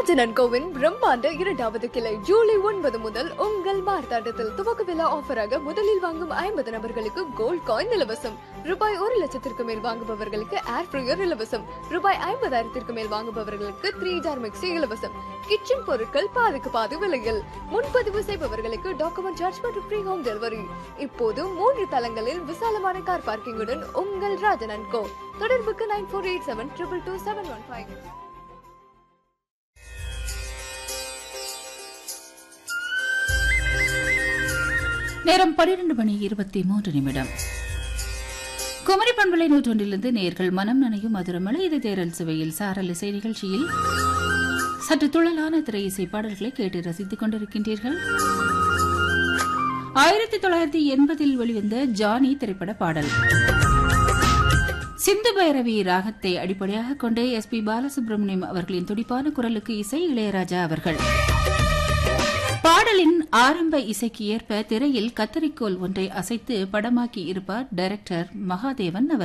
ராஜனன் CoWIN பிரம்மாண்ட இரண்டாவது கிளை ஜூலை ஒன்பது முதல் உங்கள் மார்த்தாண்டத்தில் துவக்க விழா ஆஃபராக முதலில் வாங்கும் ஐம்பது நபர்களுக்கு கோல்ட் காயின் இலவசம் ரூபாய் ஒரு லட்சத்திற்கு மேல் வாங்குபவர்களுக்கு ஏர் ஃப்ரையர் இலவசம் ரூபாய் ஐம்பதாயிரத்திற்கு மேல் வாங்குபவர்களுக்கு த்ரீ ஜார் மிக்சி இலவசம் கிச்சன் பொருட்கள் பாதிக்கு பாதி விலையில் முன்பதிவு செய்பவர்களுக்கு டாக்குமெண்ட் சார்ஜ் மற்றும் ஃப்ரீ ஹோம் டெலிவரி இப்போது மூன்று தளங்களில் விசாலமான கார் பார்க்கிங்குடன் உங்கள் ராஜனன் கோ தொடர்புக்கு nine four eight seven triple two seven one five நேரம் பன்னிரண்டு மணி இருபத்தி மூன்று நிமிடம் குமரி பண்பலை நூற்றொன்றிலிருந்து நேர்கள் மனம் நனையும் மதுரமலை இது தேரல் சுவையில் சாரல் இசை நிகழ்ச்சியில் சற்று துள்ளலான திரை இசை பாடல்களை கேட்டு ரசித்துக் கொண்டிருக்கின்றீர்கள் ஆயிரத்தி தொள்ளாயிரத்தி எண்பதில் வெளிவந்த ஜானி திரைப்பட பாடல் சிந்து பைரவி ராகத்தை அடிப்படையாக கொண்டு எஸ் பி பாலசுப்ரமணியம் அவர்களின் துடிப்பான குரலுக்கு இசை இளையராஜா அவர்கள் பாடலின் ஆரம்ப இசைக்கு ஏற்ப திரையில் கத்தரிக்கோல் ஒன்றை அசைத்து படமாக்கி இருப்பார் டைரக்டர் மகாதேவன் அவர்